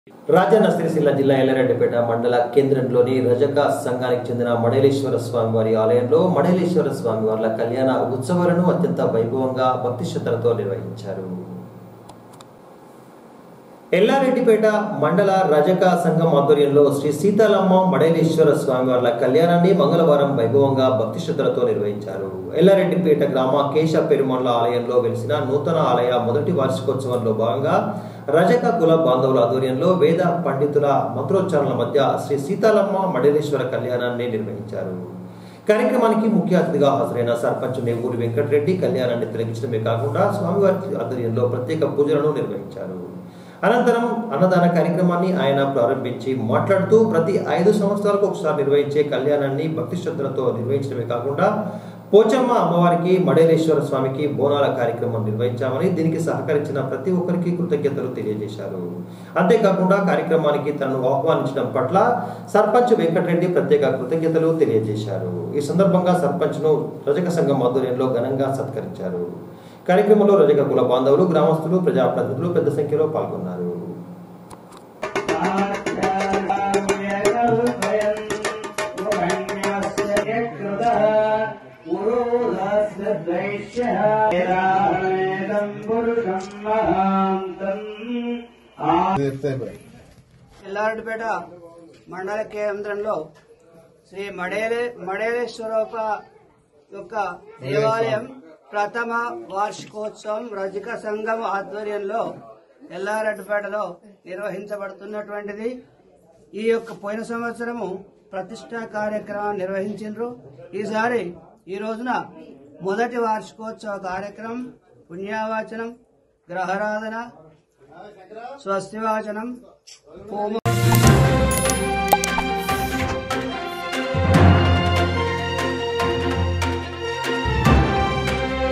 రాజన్న సిరిసిల్ల జిల్లా ఎల్లారెడ్డిపేట మండల కేంద్రంలోని రజక సంఘానికి చెందిన మడేలేశ్వర స్వామి వారి ఆలయంలో మడేలేశ్వర స్వామి వార్ల కళ్యాణ ఉత్సవాలను అత్యంత వైభవంగా భక్తి శ్రద్ధలతో నిర్వహించారు ఎల్లారెడ్డిపేట మండల రజక సంఘం ఆధ్వర్యంలో శ్రీ సీతాలమ్మ మడేలేశ్వర స్వామి వార్ల కళ్యాణాన్ని మంగళవారం వైభవంగా భక్తి శ్రద్ధలతో నిర్వహించారు ఎల్లారెడ్డిపేట గ్రామ కేశ పెరుమల్ల ఆలయంలో వెలిసిన నూతన ఆలయ మొదటి వార్షికోత్సవంలో భాగంగా రజక కుల బాంధవుల ఆధ్వర్యంలో వేద పండితుల మంత్రోచ్చారణల మధ్య శ్రీ సీతాలమ్మ మడేలేశ్వర కళ్యాణాన్ని నిర్వహించారు కార్యక్రమానికి ముఖ్య అతిథిగా హాజరైన సర్పంచ్ నేవూరి వెంకటరెడ్డి కళ్యాణాన్ని తిలగించడమే కాకుండా స్వామివారి ఆధ్వర్యంలో ప్రత్యేక పూజలను నిర్వహించారు అనంతరం అన్నదాన కార్యక్రమాన్ని ఆయన ప్రారంభించి మాట్లాడుతూ ప్రతి ఐదు సంవత్సరాలకు ఒకసారి నిర్వహించే కళ్యాణాన్ని భక్తి శ్రద్ధలతో నిర్వహించడమే కాకుండా పోచమ్మ అమ్మవారికి మడేలేశ్వర స్వామికి బోనాల కార్యక్రమం నిర్వహించామని దీనికి సహకరించిన ప్రతి ఒక్కరికి కృతజ్ఞతలు తెలియజేశారు అంతేకాకుండా కార్యక్రమానికి తనను ఆహ్వానించడం పట్ల సర్పంచ్ వెంకటరెడ్డి ప్రత్యేక కృతజ్ఞతలు తెలియజేశారు ఈ సందర్భంగా సర్పంచ్ను రజక సంఘం ఆధ్వర్యంలో ఘనంగా సత్కరించారు కార్యక్రమంలో రజక కుల బాంధవులు గ్రామస్తులు ప్రజాప్రతినిధులు పెద్ద సంఖ్యలో పాల్గొన్నారు ఎల్లారెడ్డిపేట మండల కేంద్రంలో శ్రీ మడేలే మడేలేశ్వరోప యొక్క దేవాలయం ప్రథమ వార్షికోత్సవం రజక సంఘం ఆధ్వర్యంలో ఎల్లారెడ్డిపేటలో నిర్వహించబడుతున్నటువంటిది ఈ యొక్క పోయిన సంవత్సరము ప్రతిష్టా కార్యక్రమం నిర్వహించారు ఈసారి ఈ రోజున మొదటి వార్షికోత్సవ కార్యక్రమం పుణ్యావాచనం గ్రహరాధన స్వస్తివాచనం హోమం